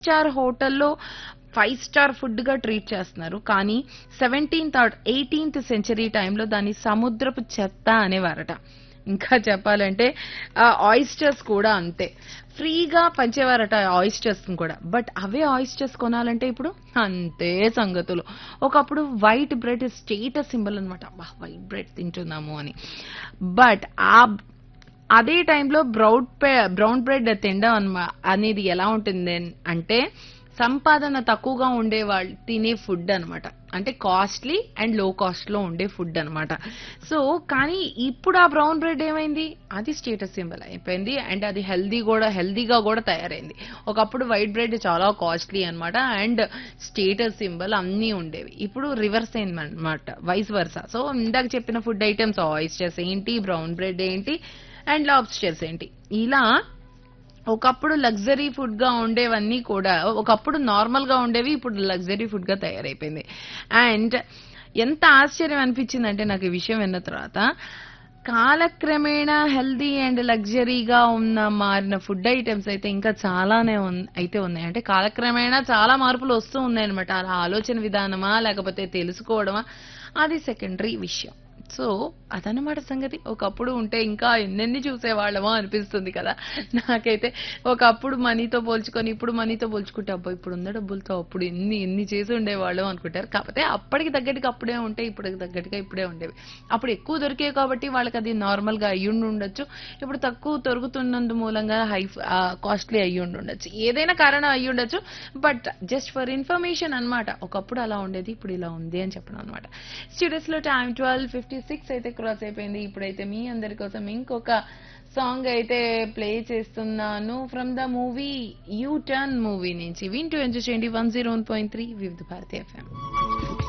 star హోటల్లో five star food గా treat చేస్తున్నారు కానీ సెవెంటీన్త్ ఎయిటీన్త్ సెంచరీ టైంలో దాన్ని సముద్రపు చెత్త అనేవారట ఇంకా చెప్పాలంటే ఆయిస్టర్స్ కూడా అంతే ఫ్రీగా పంచేవారట ఆయిస్టర్స్ కూడా బట్ అవే ఆయిస్టర్స్ కొనాలంటే ఇప్పుడు అంతే సంగతులు ఒకప్పుడు వైట్ బ్రెడ్ స్టేటస్ సింబల్ అనమాట వైట్ బ్రెడ్ తింటున్నాము అని బట్ ఆ అదే టైంలో బ్రౌన్ బ్రౌన్ బ్రెడ్ తినడం అన్మా అనేది ఎలా ఉంటుంది అంటే సంపాదన తక్కువగా ఉండే వాళ్ళు తినే ఫుడ్ అన్నమాట అంటే కాస్ట్లీ అండ్ లో కాస్ట్ లో ఉండే ఫుడ్ అన్నమాట సో కానీ ఇప్పుడు ఆ బ్రౌన్ బ్రెడ్ ఏమైంది అది స్టేటస్ సింబల్ అయిపోయింది అండ్ అది హెల్దీ కూడా హెల్దీగా కూడా తయారైంది ఒకప్పుడు వైట్ బ్రెడ్ చాలా కాస్ట్లీ అన్నమాట అండ్ స్టేటస్ సింబల్ అన్నీ ఉండేవి ఇప్పుడు రివర్స్ అయిందన్నమాట వైస్ వర్సా సో ఇందాక చెప్పిన ఫుడ్ ఐటమ్స్ ఆయిస్టర్స్ ఏంటి బ్రౌన్ బ్రెడ్ ఏంటి అండ్ లాబ్స్టర్స్ ఏంటి ఇలా ఒకప్పుడు లగ్జరీ ఫుడ్ గా ఉండేవన్నీ కూడా ఒకప్పుడు నార్మల్ గా ఉండేవి ఇప్పుడు లగ్జరీ ఫుడ్ గా తయారైపోయింది అండ్ ఎంత ఆశ్చర్యం అనిపించిందంటే నాకు ఈ విషయం విన్న తర్వాత కాలక్రమేణా హెల్దీ అండ్ లగ్జరీగా ఉన్న మారిన ఫుడ్ ఐటమ్స్ అయితే ఇంకా చాలానే ఉన్- అయితే ఉన్నాయి అంటే కాలక్రమేణా చాలా మార్పులు వస్తూ ఉన్నాయి అనమాట అలా ఆలోచన విధానమా లేకపోతే తెలుసుకోవడమా అది సెకండరీ విషయం సో అదనమాట సంగతి ఒకప్పుడు ఉంటే ఇంకా ఎన్నెన్ని చూసేవాళ్ళమో అనిపిస్తుంది కదా నాకైతే ఒకప్పుడు మనీతో పోల్చుకొని ఇప్పుడు మనీతో పోల్చుకుంటే అబ్బా ఇప్పుడు ఉన్న డబ్బులతో అప్పుడు ఎన్ని ఎన్ని చేసి ఉండేవాళ్ళం అనుకుంటారు కాకపోతే అప్పటికి తగ్గట్టుగా అప్పుడే ఉంటే ఇప్పటికి తగ్గట్టుగా ఇప్పుడే ఉండేవి అప్పుడు ఎక్కువ దొరికేవి కాబట్టి వాళ్ళకి అది నార్మల్ గా అయ్యుండి ఉండొచ్చు ఇప్పుడు తక్కువ దొరుకుతున్నందు మూలంగా హై కాస్ట్లీ అయ్యి ఉండి ఉండొచ్చు ఏదైనా కారణం అయ్యి ఉండొచ్చు బట్ జస్ట్ ఫర్ ఇన్ఫర్మేషన్ అన్నమాట ఒకప్పుడు అలా ఉండేది ఇప్పుడు ఇలా ఉంది అని చెప్పడం అనమాట స్టూడియోస్ లో టైం ట్వెల్వ్ ఫిఫ్టీ సిక్స్ అయితే క్రాస్ అయిపోయింది ఇప్పుడైతే మీ అందరి కోసం ఇంకొక సాంగ్ అయితే ప్లే చేస్తున్నాను from the movie U turn movie నుంచి వింటూ ఎంజాయ్ చేయండి one zero one point three Vividh Bharati FM